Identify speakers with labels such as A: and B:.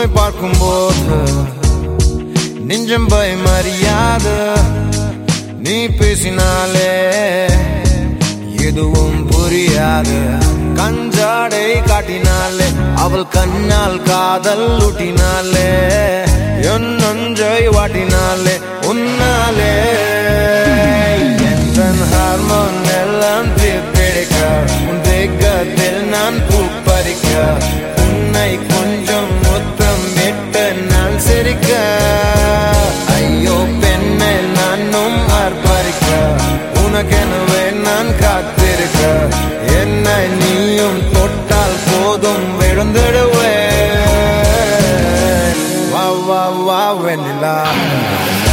A: உன்னை பார்க்கும்போது நெஞ்சம் பயமறியாது நீ பேசினாலே எதுவும் புரியாது கஞ்சாடை காட்டினாலே அவள் கண்ணால் காதல் ஊட்டினாலே என் நஞ்சை வாட்டினாலே உன்னாலே என் ஹார்மோன் எல்லாம் தீர்ப்பிடிக்க உன் தேக்கத்தில் நான் பூப்பறிக்க உன்னை கொஞ்சம் முத்தம் விட்டு நான் சிரிக்க ஐயோ பெண்ணை நானும் ஆர்ப்பரிக்க உனக்கெனவே நான் காத்திருக்க என்னை நீயும் தொட்டால் போதும் விழுந்துடுவேன் வா வா வா வெண்ணிலா